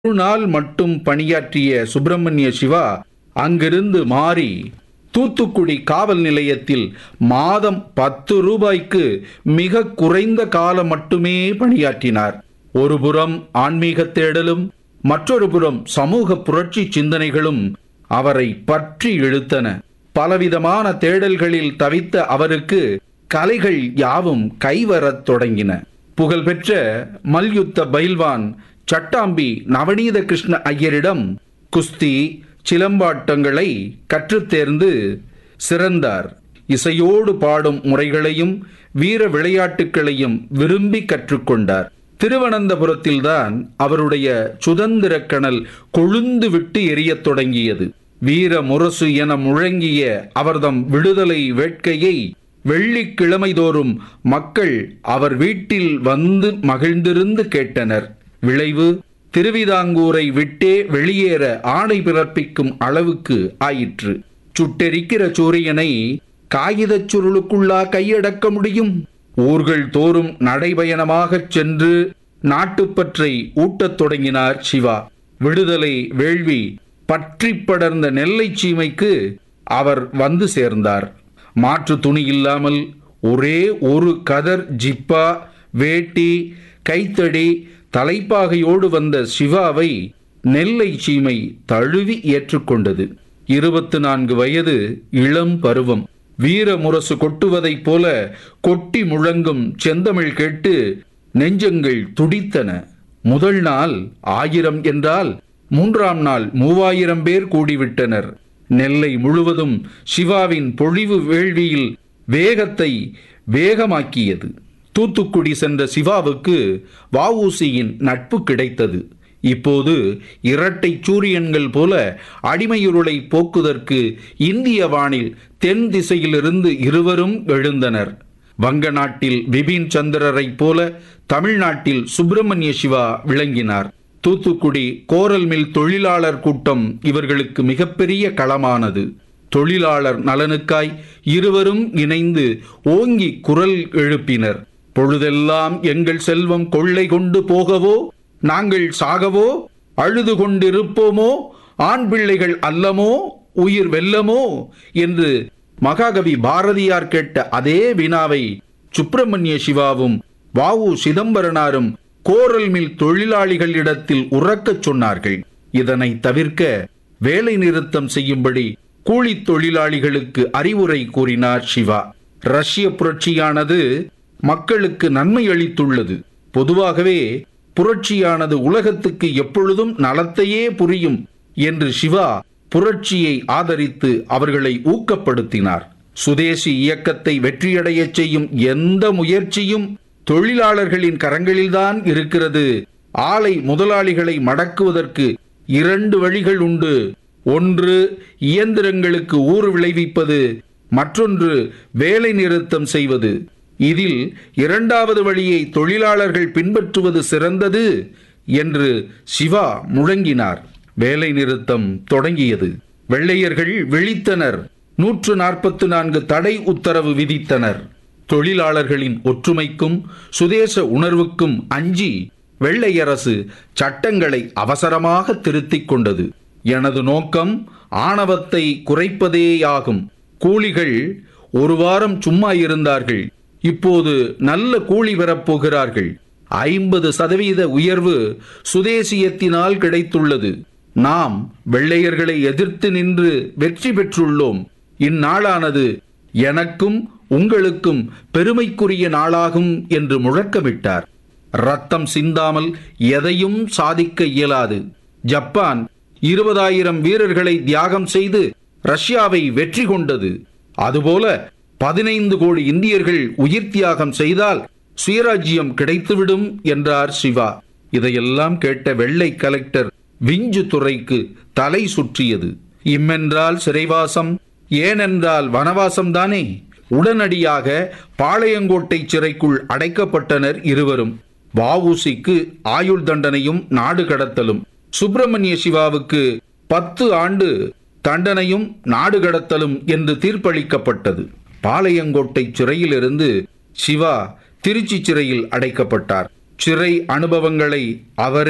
ஒரு நாள் மட்டும் பணியாற்றிய சுப்பிரமணிய சிவா அங்கிருந்து மாறி தூத்துக்குடி காவல் நிலையத்தில் மாதம் பத்து ரூபாய்க்கு மிக குறைந்த காலம் மட்டுமே பணியாற்றினார் ஒருபுறம் ஆன்மீக தேடலும் மற்றொரு புறம் சமூக புரட்சி சிந்தனைகளும் அவரை பற்றி இழுத்தன பலவிதமான தேடல்களில் தவித்த அவருக்கு கலைகள் யாவும் கைவரத் தொடங்கின புகழ்பெற்ற மல்யுத்த பைல்வான் சட்டாம்பி நவநீத கிருஷ்ண ஐயரிடம் குஸ்தி சிலம்பாட்டங்களை கற்றுத் தேர்ந்து சிறந்தார் இசையோடு பாடும் முறைகளையும் வீர விளையாட்டுகளையும் விரும்பி கற்றுக்கொண்டார் திருவனந்தபுரத்தில்தான் அவருடைய சுதந்திர கணல் கொழுந்து விட்டு எரியத் தொடங்கியது வீர முரசு என முழங்கிய அவர்தம் விடுதலை வேட்கையை வெள்ளிக்கிழமைதோறும் மக்கள் அவர் வீட்டில் வந்து மகிழ்ந்திருந்து கேட்டனர் விளைவு திருவிதாங்கூரை விட்டே வெளியேற ஆணை பிறப்பிக்கும் அளவுக்கு ஆயிற்று சுட்டெரிக்கிற சூரியனை காகிதச் சுருளுக்குள்ளா கையடக்க முடியும் ஊர்கள் தோறும் நடைபயணமாகச் சென்று நாட்டுப்பற்றை ஊட்டத் தொடங்கினார் சிவா விடுதலை வேள்வி பற்றி படர்ந்த நெல்லை சீமைக்கு அவர் வந்து சேர்ந்தார் மாற்று துணி இல்லாமல் ஒரே ஒரு கதர் ஜிப்பா வேட்டி கைத்தடி தலைப்பாகையோடு வந்த சிவாவை நெல்லை சீமை தழுவி ஏற்றுக்கொண்டது இருபத்து நான்கு வயது இளம் பருவம் வீர முரசு கொட்டுவதைப் போல கொட்டி முழங்கும் செந்தமிழ் கேட்டு நெஞ்சங்கள் துடித்தன முதல் நாள் ஆயிரம் என்றால் மூன்றாம் நாள் மூவாயிரம் பேர் கூடிவிட்டனர் நெல்லை முழுவதும் சிவாவின் பொழிவு வேள்வியில் வேகத்தை வேகமாக்கியது தூத்துக்குடி சென்ற சிவாவுக்கு வஉசியின் நட்பு கிடைத்தது இப்போது இரட்டை சூரியன்கள் போல அடிமையுருளை போக்குதற்கு இந்திய வானில் தென் திசையிலிருந்து இருவரும் எழுந்தனர் வங்க நாட்டில் பிபின் சந்திரரைப் போல தமிழ்நாட்டில் சுப்பிரமணிய சிவா விளங்கினார் தூத்துக்குடி கோரல் மில் தொழிலாளர் கூட்டம் இவர்களுக்கு மிகப்பெரிய களமானது தொழிலாளர் நலனுக்காய் இருவரும் இணைந்து ஓங்கி குரல் எழுப்பினர் பொழுதெல்லாம் எங்கள் செல்வம் கொள்ளை கொண்டு போகவோ நாங்கள் சாகவோ அழுது கொண்டிருப்போமோ ஆண் பிள்ளைகள் அல்லமோ உயிர் வெல்லமோ என்று மகாகவி பாரதியார் கேட்ட அதே வினாவை சுப்பிரமணிய சிவாவும் வாவு சிதம்பரனாரும் கோரல் மில் தொழிலாளிகளிடத்தில் உறக்கச் சொன்னார்கள் இதனை தவிர்க்க வேலை நிறுத்தம் செய்யும்படி கூலி தொழிலாளிகளுக்கு அறிவுரை கூறினார் சிவா ரஷ்ய புரட்சியானது மக்களுக்கு நன்மை அளித்துள்ளது பொதுவாகவே புரட்சியானது உலகத்துக்கு எப்பொழுதும் நலத்தையே புரியும் என்று சிவா புரட்சியை ஆதரித்து அவர்களை ஊக்கப்படுத்தினார் சுதேசி இயக்கத்தை வெற்றியடையச் செய்யும் எந்த முயற்சியும் தொழிலாளர்களின் கரங்களில்தான் இருக்கிறது ஆலை முதலாளிகளை மடக்குவதற்கு இரண்டு வழிகள் உண்டு ஒன்று இயந்திரங்களுக்கு ஊறு விளைவிப்பது மற்றொன்று வேலை நிறுத்தம் செய்வது இதில் இரண்டாவது வழியை தொழிலாளர்கள் பின்பற்றுவது சிறந்தது என்று சிவா முழங்கினார் வேலை நிறுத்தம் தொடங்கியது வெள்ளையர்கள் விழித்தனர் நூற்று நாற்பத்து நான்கு தடை உத்தரவு விதித்தனர் தொழிலாளர்களின் ஒற்றுமைக்கும் சுதேச உணர்வுக்கும் அஞ்சி வெள்ளையரசு சட்டங்களை அவசரமாக திருத்திக் கொண்டது எனது நோக்கம் ஆணவத்தை குறைப்பதேயாகும் கூலிகள் ஒரு வாரம் சும்மா இருந்தார்கள் இப்போது நல்ல கூலி பெறப்போகிறார்கள் ஐம்பது சதவீத உயர்வு சுதேசியத்தினால் கிடைத்துள்ளது நாம் வெள்ளையர்களை எதிர்த்து நின்று வெற்றி பெற்றுள்ளோம் இந்நாளானது எனக்கும் உங்களுக்கும் பெருமைக்குரிய நாளாகும் என்று முழக்கமிட்டார் ரத்தம் சிந்தாமல் எதையும் சாதிக்க இயலாது ஜப்பான் இருபதாயிரம் வீரர்களை தியாகம் செய்து ரஷ்யாவை வெற்றி கொண்டது அதுபோல பதினைந்து கோடி இந்தியர்கள் உயிர் தியாகம் செய்தால் சுயராஜ்யம் கிடைத்துவிடும் என்றார் சிவா இதையெல்லாம் கேட்ட வெள்ளை கலெக்டர் விஞ்சு துறைக்கு தலை சுற்றியது இம்மென்றால் சிறைவாசம் ஏனென்றால் வனவாசம் தானே உடனடியாக பாளையங்கோட்டை சிறைக்குள் அடைக்கப்பட்டனர் இருவரும் வஉசிக்கு ஆயுள் தண்டனையும் நாடு கடத்தலும் சுப்பிரமணிய சிவாவுக்கு பத்து ஆண்டு தண்டனையும் நாடு கடத்தலும் என்று தீர்ப்பளிக்கப்பட்டது பாளையங்கோட்டை சிறையிலிருந்து சிவா திருச்சி சிறையில் அடைக்கப்பட்டார் சிறை அனுபவங்களை அவரே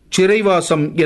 சிறைவாசம்